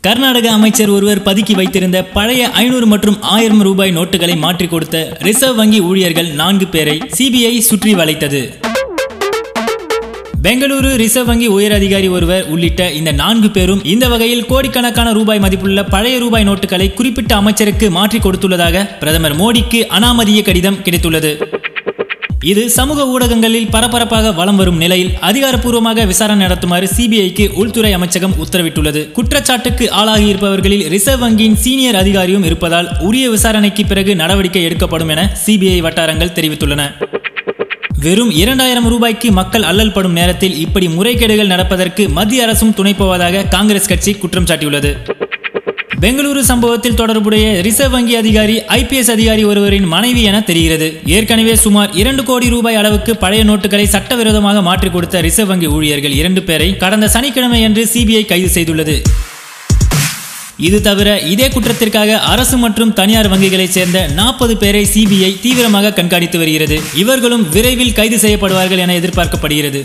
கர்நாடக அமைச்சர் ஒருவர் பதுக்கி வைத்திருந்த பழைய ஐநூறு மற்றும் ஆயிரம் ரூபாய் நோட்டுகளை மாற்றிக் கொடுத்த ரிசர்வ் வங்கி ஊழியர்கள் நான்கு பேரை சிபிஐ சுற்றி வளைத்தது பெங்களூரு ரிசர்வ் வங்கி உயர் அதிகாரி ஒருவர் உள்ளிட்ட இந்த நான்கு பேரும் இந்த வகையில் கோடிக்கணக்கான ரூபாய் மதிப்புள்ள பழைய ரூபாய் நோட்டுகளை குறிப்பிட்ட அமைச்சருக்கு மாற்றி கொடுத்துள்ளதாக பிரதமர் மோடிக்கு அனாமதிய கடிதம் கிடைத்துள்ளது இது சமூக ஊடகங்களில் பரபரப்பாக வலம் வரும் நிலையில் அதிகாரப்பூர்வமாக விசாரணை நடத்துமாறு சிபிஐக்கு உள்துறை அமைச்சகம் உத்தரவிட்டுள்ளது குற்றச்சாட்டுக்கு ஆளாகியிருப்பவர்களில் ரிசர்வ் வங்கியின் சீனியர் அதிகாரியும் இருப்பதால் உரிய விசாரணைக்கு பிறகு நடவடிக்கை எடுக்கப்படும் என சிபிஐ வட்டாரங்கள் தெரிவித்துள்ளன வெறும் இரண்டாயிரம் ரூபாய்க்கு மக்கள் அல்லல் படும் நேரத்தில் இப்படி முறைகேடுகள் நடப்பதற்கு மத்திய அரசும் துணை போவதாக காங்கிரஸ் கட்சி குற்றம் சாட்டியுள்ளது பெங்களூரு சம்பவத்தில் தொடர்புடைய ரிசர்வ் வங்கி அதிகாரி ஐபிஎஸ் அதிகாரி ஒருவரின் மனைவி என தெரிகிறது ஏற்கனவே சுமார் இரண்டு கோடி ரூபாய் அளவுக்கு பழைய நோட்டுகளை சட்டவிரோதமாக மாற்றிக் கொடுத்த ரிசர்வ் வங்கி ஊழியர்கள் இரண்டு பேரை கடந்த சனிக்கிழமை அன்று சிபிஐ கைது செய்துள்ளது இது தவிர இதே குற்றத்திற்காக அரசு மற்றும் தனியார் வங்கிகளைச் சேர்ந்த நாற்பது பேரை சிபிஐ தீவிரமாக கண்காணித்து வருகிறது இவர்களும் விரைவில் கைது செய்யப்படுவார்கள் என எதிர்பார்க்கப்படுகிறது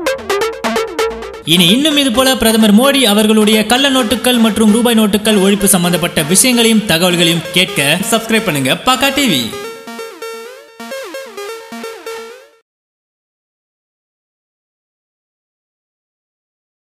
இனி இன்னும் இது போல பிரதமர் மோடி அவர்களுடைய கள்ள நோட்டுகள் மற்றும் ரூபாய் நோட்டுகள் ஒழிப்பு சம்பந்தப்பட்ட விஷயங்களையும் தகவல்களையும் கேட்க சப்ஸ்கிரைப் பண்ணுங்க பாக்கா டிவி